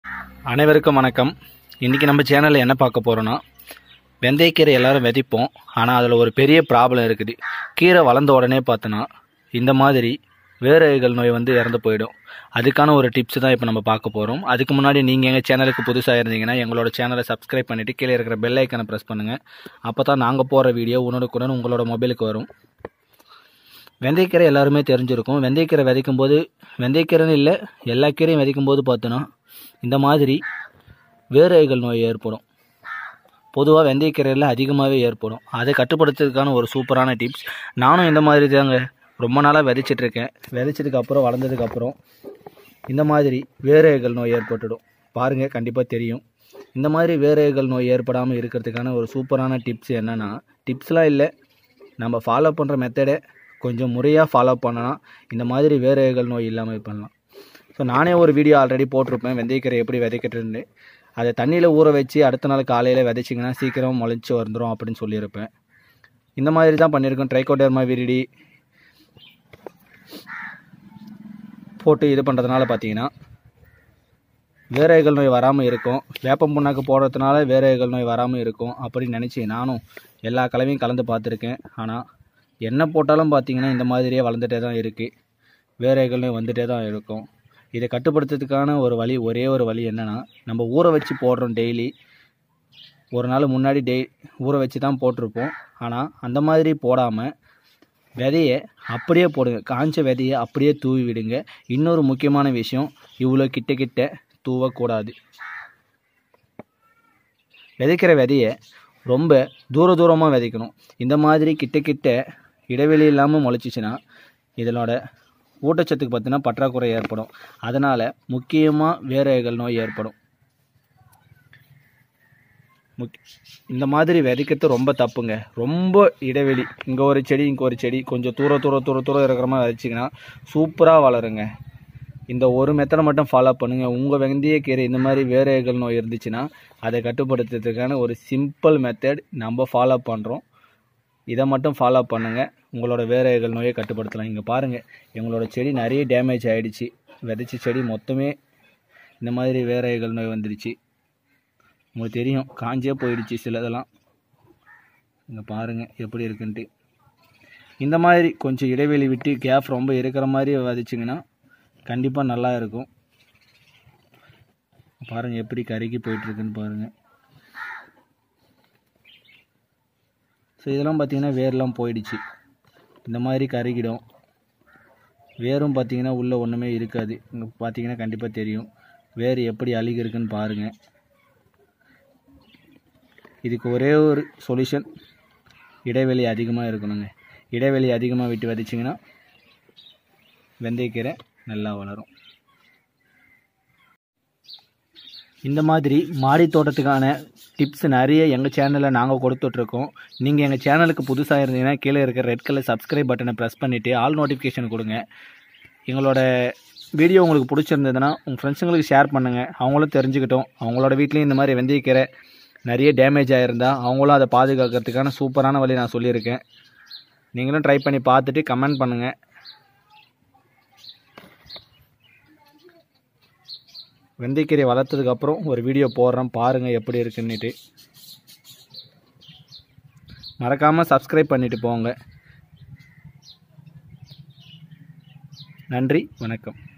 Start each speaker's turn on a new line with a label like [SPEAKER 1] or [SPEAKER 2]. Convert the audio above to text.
[SPEAKER 1] அனைவருக்கும் வணக்கம் இன்றைக்கி நம்ம சேனலில் என்ன பார்க்க போகிறோன்னா வெந்தயக்கீரை எல்லாரும் விதைப்போம் ஆனால் அதில் ஒரு பெரிய ப்ராப்ளம் இருக்குது கீரை வளர்ந்த உடனே பார்த்தோன்னா இந்த மாதிரி வேரைகள் நோய் வந்து இறந்து போயிடும் அதுக்கான ஒரு டிப்ஸ் தான் இப்போ நம்ம பார்க்க போகிறோம் அதுக்கு முன்னாடி நீங்கள் எங்கள் சேனலுக்கு புதுசாக இருந்தீங்கன்னா எங்களோட சேனலை சப்ஸ்கிரைப் பண்ணிவிட்டு கீழே இருக்கிற பெல் ஐக்கனை ப்ரெஸ் பண்ணுங்கள் அப்போ தான் நாங்கள் போகிற வீடியோ உடனுக்குடன் உங்களோட மொபைலுக்கு வரும் வெந்தயக்கீரை எல்லாருமே தெரிஞ்சிருக்கும் வெந்தயக்கீரை விதைக்கும் போது வெந்தயக்கீரைன்னு இல்லை எல்லா கீரையும் விதைக்கும் போது பார்த்தோன்னா இந்த மாதிரி வேரைகள் நோய் ஏற்படும் பொதுவாக வெந்தயக்கீரையில் அதிகமாகவே ஏற்படும் அதை கட்டுப்படுத்துறதுக்கான ஒரு சூப்பரான டிப்ஸ் நானும் இந்த மாதிரி தாங்க ரொம்ப நாளாக விதைச்சிட்ருக்கேன் விதைச்சதுக்கு அப்புறம் வளர்ந்ததுக்கப்புறம் இந்த மாதிரி வேரைகள் நோய் ஏற்பட்டுடும் பாருங்கள் கண்டிப்பாக தெரியும் இந்த மாதிரி வேரைகள் நோய் ஏற்படாமல் இருக்கிறதுக்கான ஒரு சூப்பரான டிப்ஸ் என்னென்னா டிப்ஸ்லாம் இல்லை நம்ம ஃபாலோ பண்ணுற மெத்தடை கொஞ்சம் முறையாக ஃபாலோ பண்ணனா இந்த மாதிரி வேரைகள் நோய் இல்லாமல் பண்ணலாம் ஸோ நானே ஒரு வீடியோ ஆல்ரெடி போட்டிருப்பேன் வெந்தயக்கீரை எப்படி விதைக்கிறதுன்னு அதை தண்ணியில் ஊற வச்சு அடுத்த நாள் காலையில் விதைச்சிங்கன்னா சீக்கிரம் முளைச்சி வந்துடும் அப்படின்னு சொல்லியிருப்பேன் இந்த மாதிரி தான் பண்ணியிருக்கோம் ட்ரைகோடர்மா விரிடி போட்டு இது பண்ணுறதுனால பார்த்தீங்கன்னா வேரைகள் நோய் வராமல் இருக்கும் வேப்பம் புண்ணாக்கு போடுறதுனால வேரைகள் நோய் வராமல் இருக்கும் அப்படின்னு நினச்சி நானும் எல்லா கலவையும் கலந்து பார்த்துருக்கேன் ஆனால் என்ன போட்டாலும் பார்த்தீங்கன்னா இந்த மாதிரியே வளர்ந்துட்டே தான் இருக்குது வேரைகள் நோய் வந்துட்டே தான் இருக்கும் இதை கட்டுப்படுத்துறதுக்கான ஒரு வழி ஒரே ஒரு வழி என்னென்னா நம்ம ஊற வச்சு போடுறோம் டெய்லி ஒரு நாள் முன்னாடி டெய் ஊற வச்சு தான் போட்டிருப்போம் ஆனால் அந்த மாதிரி போடாமல் விதையை அப்படியே போடுங்க காஞ்ச விதையை அப்படியே தூவி விடுங்க இன்னொரு முக்கியமான விஷயம் இவ்வளோ கிட்ட கிட்ட தூவக்கூடாது விதைக்கிற விதையை ரொம்ப தூர தூரமாக விதைக்கணும் இந்த மாதிரி கிட்ட கிட்ட இடைவெளி இல்லாமல் முளைச்சிச்சின்னா இதனோட ஊட்டச்சத்துக்கு பார்த்தீங்கன்னா பற்றாக்குறை ஏற்படும் அதனால் முக்கியமாக வேரைகள் நோய் ஏற்படும் முக் இந்த மாதிரி விதைக்கிறது ரொம்ப தப்புங்க ரொம்ப இடைவெளி இங்கே ஒரு செடி இங்கே ஒரு செடி கொஞ்சம் தூர தூர தூர தூரம் இருக்கிற மாதிரி விதைச்சிங்கன்னா சூப்பராக வளருங்க இந்த ஒரு மெத்தடை மட்டும் ஃபாலோ பண்ணுங்கள் உங்கள் வெந்தய கீரை இந்த மாதிரி வேரைகள் நோய் இருந்துச்சுன்னா அதை கட்டுப்படுத்துறதுக்கான ஒரு சிம்பிள் மெத்தட் நம்ம ஃபாலோ பண்ணுறோம் இதை மட்டும் ஃபாலோ பண்ணுங்கள் உங்களோட வேரைகள் நோயை கட்டுப்படுத்தலாம் இங்கே பாருங்கள் எங்களோட செடி நிறைய டேமேஜ் ஆகிடுச்சு விதைச்ச செடி மொத்தமே இந்த மாதிரி வேரைகள் நோய் வந்துடுச்சு உங்களுக்கு தெரியும் காஞ்சே போயிடுச்சு சிலதெல்லாம் இங்கே பாருங்கள் எப்படி இருக்குன்ட்டு இந்த மாதிரி கொஞ்சம் இடைவெளி விட்டு கேப் ரொம்ப இருக்கிற மாதிரி விதைச்சிங்கன்னா கண்டிப்பாக நல்லா இருக்கும் பாருங்கள் எப்படி கருகி போயிட்டுருக்குன்னு பாருங்கள் ஸோ இதெல்லாம் பார்த்தீங்கன்னா வேர்லாம் போயிடுச்சு இந்த மாதிரி கருகிடும் வேரும் பார்த்தீங்கன்னா உள்ளே ஒன்றுமே இருக்காது இங்கே பார்த்தீங்கன்னா கண்டிப்பாக தெரியும் வேர் எப்படி அழுகி இருக்குன்னு பாருங்கள் இதுக்கு ஒரே ஒரு சொல்யூஷன் இடைவெளி அதிகமாக இருக்கணுங்க இடைவெளி அதிகமாக விட்டு விதைச்சிங்கன்னா வெந்தயக்கீரை நல்லா வளரும் இந்த மாதிரி மாடி தோட்டத்துக்கான டிப்ஸ் நிறைய எங்கள் சேனலில் நாங்கள் கொடுத்துட்ருக்கோம் நீங்கள் எங்கள் சேனலுக்கு புதுசாக இருந்தீங்கன்னா கீழே இருக்கிற ரெட் கலர் சப்ஸ்கிரைப் பட்டனை ப்ரெஸ் பண்ணிவிட்டு ஆல் நோட்டிஃபிகேஷன் கொடுங்க எங்களோட வீடியோ உங்களுக்கு பிடிச்சிருந்ததுன்னா உங்கள் ஃப்ரெண்ட்ஸுங்களுக்கு ஷேர் பண்ணுங்கள் அவங்களும் தெரிஞ்சுக்கிட்டோம் அவங்களோட வீட்லேயும் இந்த மாதிரி வெந்தயக்கீரை நிறைய டேமேஜ் ஆகிருந்தா அவங்களும் அதை பாதுகாக்கிறதுக்கான சூப்பரான வழி நான் சொல்லியிருக்கேன் நீங்களும் ட்ரை பண்ணி பார்த்துட்டு கமெண்ட் பண்ணுங்கள் வெந்தயக்கீரை வளர்த்ததுக்கப்புறம் ஒரு வீடியோ போடுறேன் பாருங்கள் எப்படி இருக்குன்னுட்டு மறக்காமல் சப்ஸ்கிரைப் பண்ணிவிட்டு போங்க நன்றி வணக்கம்